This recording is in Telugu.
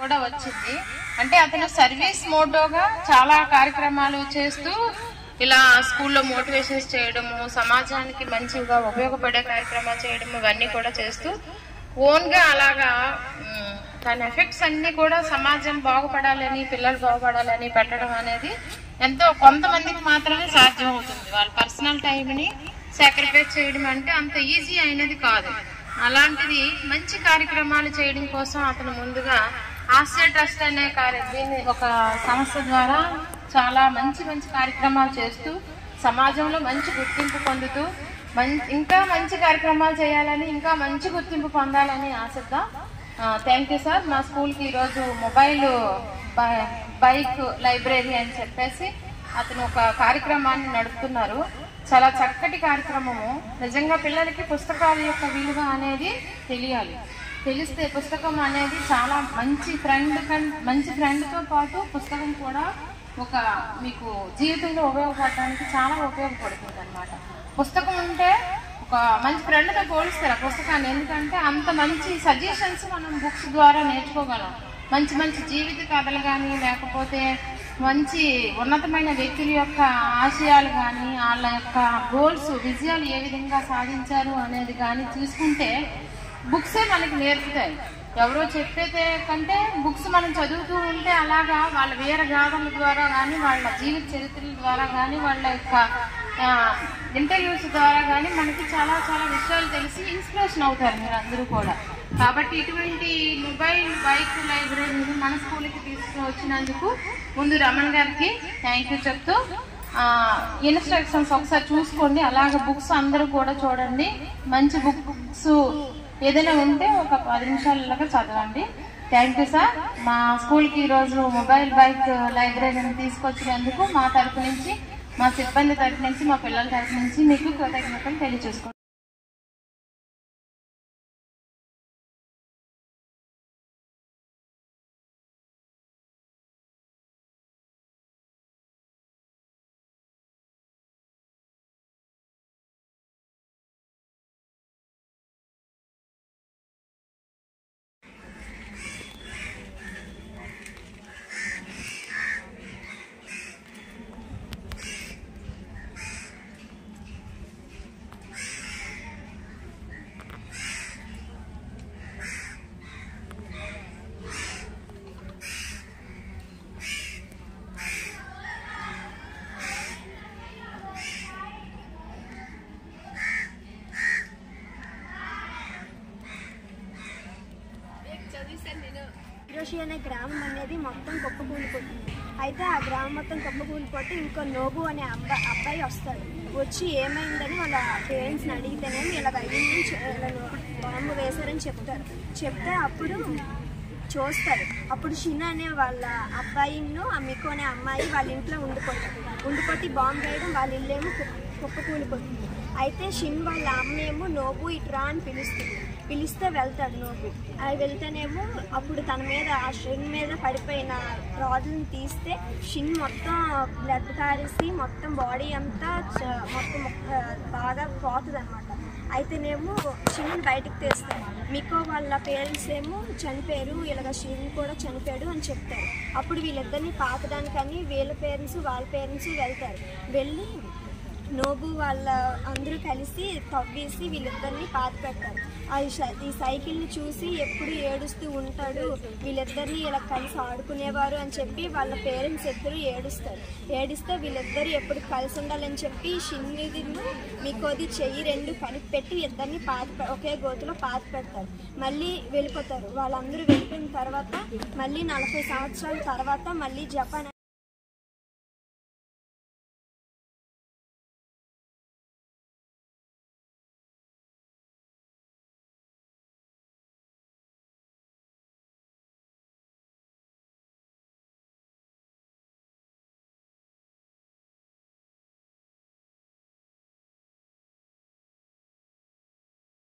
కూడా వచ్చింది అంటే అతను సర్వీస్ మోటోగా చాలా కార్యక్రమాలు చేస్తూ ఇలా స్కూల్లో మోటివేషన్స్ చేయడము సమాజానికి మంచిగా ఉపయోగపడే కార్యక్రమాలు చేయడము ఇవన్నీ కూడా చేస్తూ ఓన్ గా అలాగా ఉమ్, దాని ఎఫెక్ట్స్ అన్ని కూడా సమాజం బాగుపడాలని పిల్లలు బాగుపడాలని పెట్టడం అనేది ఎంతో కొంతమందికి మాత్రమే సాధ్యం అవుతుంది వాళ్ళ పర్సనల్ టైంని సాక్రిఫైస్ చేయడం అంటే అంత ఈజీ అయినది కాదు అలాంటిది మంచి కార్యక్రమాలు చేయడం కోసం అతను ముందుగా ఆసియా ట్రస్ట్ అనే కార్య దీన్ని ఒక సంస్థ ద్వారా చాలా మంచి మంచి కార్యక్రమాలు చేస్తూ సమాజంలో మంచి గుర్తింపు పొందుతూ మం- ఇంకా మంచి కార్యక్రమాలు చేయాలని ఇంకా మంచి గుర్తింపు పొందాలని ఆశిద్దాం థ్యాంక్ యూ సార్ మా స్కూల్కి ఈరోజు మొబైల్ బై- బైక్ లైబ్రరీ అని చెప్పేసి అతను ఒక కార్యక్రమాన్ని నడుపుతున్నారు చాలా చక్కటి కార్యక్రమము నిజంగా పిల్లలకి పుస్తకాల యొక్క విలువ అనేది తెలియాలి తెలిస్తే పుస్తకం అనేది చాలా మంచి ఫ్రెండ్ కన్ మంచి ఫ్రెండ్తో పాటు పుస్తకం కూడా ఒక మీకు జీవితంలో ఉపయోగపడటానికి చాలా ఉపయోగపడుతుంది అనమాట పుస్తకం ఉంటే ఒక మంచి ఫ్రెండ్తో పోలిస్తారు ఆ పుస్తకాన్ని ఎందుకంటే అంత మంచి సజెషన్స్ మనం బుక్స్ ద్వారా నేర్చుకోగలం మంచి మంచి జీవిత కథలు కానీ లేకపోతే మంచి ఉన్నతమైన వ్యక్తుల యొక్క ఆశయాలు కానీ వాళ్ళ యొక్క గోల్స్ విజయాలు ఏ విధంగా సాధించారు అనేది కానీ చూసుకుంటే బుక్సే మనకి నేర్పుతాయి ఎవరో చెప్పేదే కంటే బుక్స్ మనం చదువుతూ ఉంటే అలాగా వాళ్ళ వీర గాథల ద్వారా కానీ వాళ్ళ జీవిత చరిత్రల ద్వారా కానీ వాళ్ళ యొక్క ఇంటర్వ్యూస్ ద్వారా కానీ మనకి చాలా చాలా విషయాలు తెలిసి ఇన్స్పిరేషన్ అవుతారు మీరు అందరూ కూడా కాబట్టి ఇటువంటి మొబైల్ బైక్ లైబ్రరీని మన స్కూల్కి తీసుకువచ్చినందుకు ముందు రమణ్ గారికి థ్యాంక్ యూ చెప్తూ ఇన్స్ట్రక్షన్స్ ఒకసారి చూసుకోండి అలాగే బుక్స్ అందరూ కూడా చూడండి మంచి బుక్స్ ఏదైనా ఉంటే ఒక పది నిమిషాలలాగా చదవండి థ్యాంక్ యూ సార్ మా స్కూల్కి ఈరోజు మొబైల్ బైక్ లైబ్రరీని తీసుకొచ్చినందుకు మా తరపు నుంచి మా సిబ్బంది తరపు నుంచి మా పిల్లల తరపు నుంచి మీకు కృతజ్ఞతలు తెలియజేసుకుంటాం హిరోషి అనే గ్రామం అనేది మొత్తం కుప్పకూలిపోతుంది అయితే ఆ గ్రామం మొత్తం కుప్పకూలిపోతే ఇంకో నోబు అనే అబ్బాయి అబ్బాయి వస్తాడు వచ్చి ఏమైందని వాళ్ళ పేరెంట్స్ని అడిగితేనేమో ఇలా అయ్యింది చె- ఇలా బాంబు వేశారని చెప్తారు చెప్తే అప్పుడు చూస్తారు అప్పుడు షిన్ అనే వాళ్ళ అబ్బాయిను ఆ మికో అనే అమ్మాయి వాళ్ళ ఇంట్లో ఉండిపోతారు ఉండిపోతే బాంబు వేయడం వాళ్ళ ఇల్లేమో కు- కుప్పకూలిపోతుంది అయితే షిన్ వాళ్ళ అమ్మేమో నోబు ఇట్రా అని పిలుస్తుంది పిలిస్తే వెళ్తాడు నోబు అది వెళ్తేనేమో అప్పుడు తన మీద ఆ షిన్ మీద పడిపోయిన రాడ్లను తీస్తే షిన్ మొత్తం బ్లడ్ కారేసి మొత్తం బాడీ అంతా చ- మొత్తం ఆ, బాగా పోతుంది అనమాట అయితేనేమో షిన్ బయటకు తీస్తారు మికో వాళ్ళ పేరెంట్స్ ఏమో చనిపోయారు ఇలాగ షిన్ కూడా చనిపోయాడు అని చెప్తారు అప్పుడు వీళ్ళిద్దరిని పాతడానికని వీళ్ళ పేరెంట్స్ వాళ్ళ పేరెంట్స్ వెళ్తారు వెళ్ళి నోబు వాళ్ళ అందరూ కలిసి తవ్వేసి వీళ్ళిద్దరిని పాత పెట్టారు ఆ ష- ఈ సైకిల్ని చూసి ఎప్పుడు ఏడుస్తూ ఉంటాడు వీళ్ళిద్దరిని ఇలా కలిసి ఆడుకునేవారు అని చెప్పి వాళ్ళ పేరెంట్స్ ఇద్దరు ఏడుస్తారు ఏడిస్తే వీళ్ళిద్దరు ఎప్పుడు కలిసి ఉండాలని చెప్పి షిన్నిది మీకోది చెయ్యి రెండు కలిపి పెట్టి ఇద్దరిని పాత పె- ఒకే గోతులో పాత పెడతారు మళ్ళీ వెళ్ళిపోతారు వాళ్ళందరూ వెళ్ళిపోయిన తర్వాత మళ్ళీ నలభై సంవత్సరాల తర్వాత మళ్ళీ జపాన్